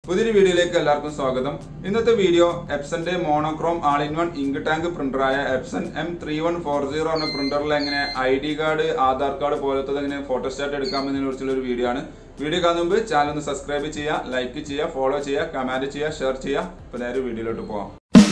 പുതിയൊരു വീഡിയോയിലേക്ക് എല്ലാവർക്കും സ്വാഗതം ഇന്നത്തെ വീഡിയോ എപ്സന്റെ monochrome all in one ink tank പ്രിന്ററായ Epson M three one four zero എന്ന പ്രിന്ററിൽ എങ്ങനെ I D card Aadhaar card പോലത്തത് എങ്ങനെ ഫോട്ടോസ്റ്റാറ്റ് എടുക്കാമെന്നതിനെ കുറിച്ചുള്ള ഒരു വീഡിയോ ആണ് വീഡിയോ കാണുന്ന മുമ്പ് ചാനൽ ഒന്ന് സബ്സ്ക്രൈബ് ചെയ്യുക ലൈക്ക് ചെയ്യുക ഫോളോ ചെയ്യുക കമന്റ് ചെയ്യുക ഷെയർ ചെയ്യുക അപ്പോൾ നേരെ വീഡിയോയിലോട്ട് പോകാം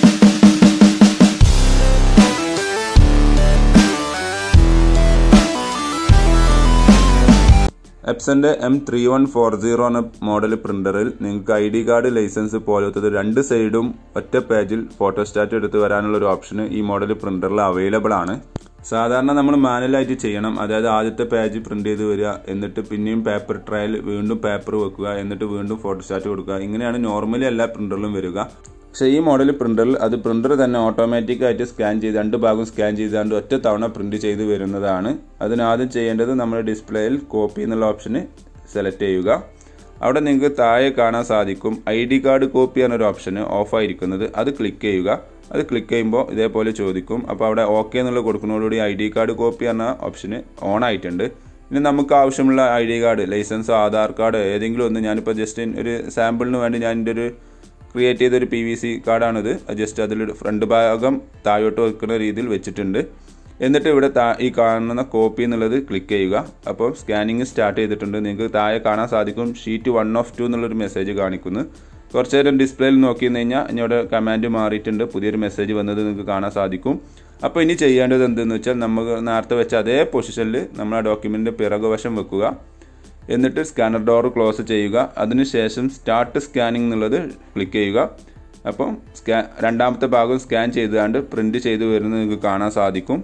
എപ്സന്റെ M three one four zero എന്ന മോഡൽ പ്രിന്ററിൽ നിങ്ങൾക്ക് ഐ ഡി കാർഡ് ലൈസൻസ് പോലത്തത് രണ്ട് സൈഡും ഒറ്റ പേജിൽ ഫോട്ടോസ്റ്റാറ്റ് എടുത്ത് വരാനുള്ള ഒരു ഓപ്ഷൻ ഈ മോഡൽ പ്രിന്ററിൽ അവൈലബിൾ ആണ് സാധാരണ നമ്മൾ മാനുവലായിട്ട് ചെയ്യണം അതായത് ആദ്യത്തെ പേജ് പ്രിന്റ് ചെയ്ത് വരിക എന്നിട്ട് പിന്നെയും പേപ്പർ ട്രയൽ വീണ്ടും പേപ്പർ വെക്കുക എന്നിട്ട് വീണ്ടും ഫോട്ടോസ്റ്റാറ്റ് കൊടുക്കുക ഇങ്ങനെയാണ് നോർമലി എല്ലാ പ്രിന്ററിലും വരിക പക്ഷേ ഈ മോഡൽ പ്രിന്ററിൽ അത് പ്രിന്റർ തന്നെ ഓട്ടോമാറ്റിക് ആയിട്ട് സ്കാൻ ചെയ്ത് രണ്ട് ഭാഗം സ്കാൻ ചെയ്താണ്ട് ഒറ്റ തവണ പ്രിന്റ് ചെയ്ത് വരുന്നതാണ് അതിനാദ്യം ചെയ്യേണ്ടത് നമ്മുടെ ഡിസ്പ്ലേയിൽ കോപ്പി എന്നുള്ള ഓപ്ഷന് സെലക്ട് ചെയ്യുക അവിടെ നിങ്ങൾക്ക് താഴെ കാണാൻ സാധിക്കും ഐ ഡി കാർഡ് കോപ്പി എന്നൊരു ഓപ്ഷന് ഓഫായിരിക്കുന്നത് അത് ക്ലിക്ക് ചെയ്യുക അത് ക്ലിക്ക് ചെയ്യുമ്പോൾ ഇതേപോലെ ചോദിക്കും അപ്പോൾ അവിടെ ഓക്കെ എന്നുള്ള കൊടുക്കുന്നതോടുകൂടി ഐ ഡി കാർഡ് കോപ്പി എന്ന ഓപ്ഷന് ഓൺ ആയിട്ടുണ്ട് ഇനി നമുക്ക് ആവശ്യമുള്ള I D card license Aadhaar card ഏതെങ്കിലും ഒന്ന് ഞാനിപ്പോൾ ജസ്റ്റ് ഒരു സാമ്പിളിന് വേണ്ടി ഞാൻ എൻ്റെ ഒരു ക്രിയേറ്റ് ചെയ്ത ഒരു പി വി സി കാർഡാണിത് ജസ്റ്റ് അതിൽ ഫ്രണ്ട് ഭാഗം താഴോട്ട് വെക്കുന്ന രീതിയിൽ വെച്ചിട്ടുണ്ട് എന്നിട്ട് ഇവിടെ താ ഈ കാണുന്ന കോപ്പി എന്നുള്ളത് ക്ലിക്ക് ചെയ്യുക അപ്പോൾ സ്കാനിങ് സ്റ്റാർട്ട് ചെയ്തിട്ടുണ്ട് നിങ്ങൾക്ക് താഴെ കാണാൻ സാധിക്കും ഷീറ്റ് വൺ ഓഫ് ടു എന്നുള്ളൊരു മെസ്സേജ് കാണിക്കുന്നു കുറച്ച് നേരം ഡിസ്പ്ലേയിൽ നോക്കി കഴിഞ്ഞാൽ ഇനിയുടെ കമാൻഡ് മാറിയിട്ടുണ്ട് പുതിയൊരു മെസ്സേജ് വന്നത് നിങ്ങൾക്ക് കാണാൻ സാധിക്കും അപ്പോൾ ഇനി ചെയ്യേണ്ടത് എന്തെന്ന് വെച്ചാൽ നമുക്ക് നേരത്തെ വെച്ച അതേ പൊസിഷനിൽ നമ്മൾ ആ ഡോക്യുമെൻ്റ് പിറകുവശം വെക്കുക എന്നിട്ട് സ്കാനർ ഡോർ ക്ലോസ് ചെയ്യുക അതിനുശേഷം സ്റ്റാർട്ട് സ്കാനിങ് എന്നുള്ളത് ക്ലിക്ക് ചെയ്യുക അപ്പം സ്കാ രണ്ടാമത്തെ ഭാഗം സ്കാൻ ചെയ്തുകൊണ്ട് പ്രിന്റ് ചെയ്ത് വരുന്നത് നിങ്ങൾക്ക് കാണാൻ സാധിക്കും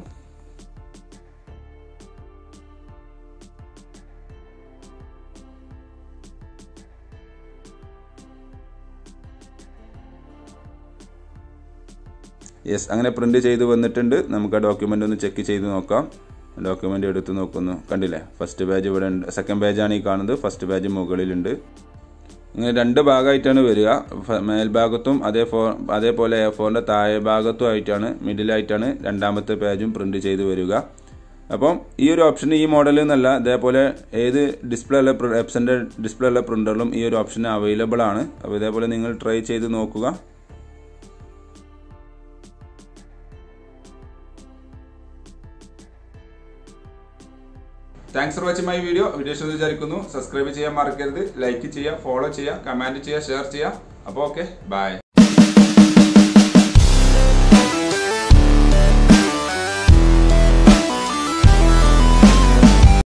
യെസ് അങ്ങനെ പ്രിന്റ് ചെയ്ത് വന്നിട്ടുണ്ട് നമുക്ക് ആ ഡോക്യുമെൻ്റ് ഒന്ന് ചെക്ക് ചെയ്ത് നോക്കാം ഡോക്യുമെൻ്റ് എടുത്ത് നോക്കുന്നു കണ്ടില്ലേ ഫസ്റ്റ് പേജ് ഇവിടെ ഉണ്ട് സെക്കൻഡ് പേജാണ് ഈ കാണുന്നത് ഫസ്റ്റ് പേജ് മുകളിലുണ്ട് ഇങ്ങനെ രണ്ട് ഭാഗമായിട്ടാണ് വരിക മേൽഭാഗത്തും അതേ ഫോ അതേപോലെ എ ഫോറിൻ്റെ താഴെ ഭാഗത്തും ആയിട്ടാണ് മിഡിലായിട്ടാണ് രണ്ടാമത്തെ പേജും പ്രിന്റ് ചെയ്ത് വരിക അപ്പം ഈ ഒരു ഓപ്ഷൻ ഈ മോഡലിൽ നിന്നല്ല ഇതേപോലെ ഏത് ഡിസ്പ്ലേ ഉള്ള എപ്സൻ്റെ ഡിസ്പ്ലേ ഉള്ള പ്രിൻ്ററിലും ഈ ഒരു ഓപ്ഷൻ അവൈലബിൾ ആണ് അപ്പോൾ ഇതേപോലെ നിങ്ങൾ ട്രൈ ചെയ്ത് നോക്കുക thanks for watching my video video ഇഷ്ടം വിചാരിക്കുന്നു സബ്സ്ക്രൈബ് ചെയ്യാൻ മറക്കരുത് ലൈക്ക് ചെയ്യുക ഫോളോ ചെയ്യുക കമൻറ്റ് ചെയ്യുക ഷെയർ ചെയ്യുക അപ്പോൾ ഓക്കെ ബൈ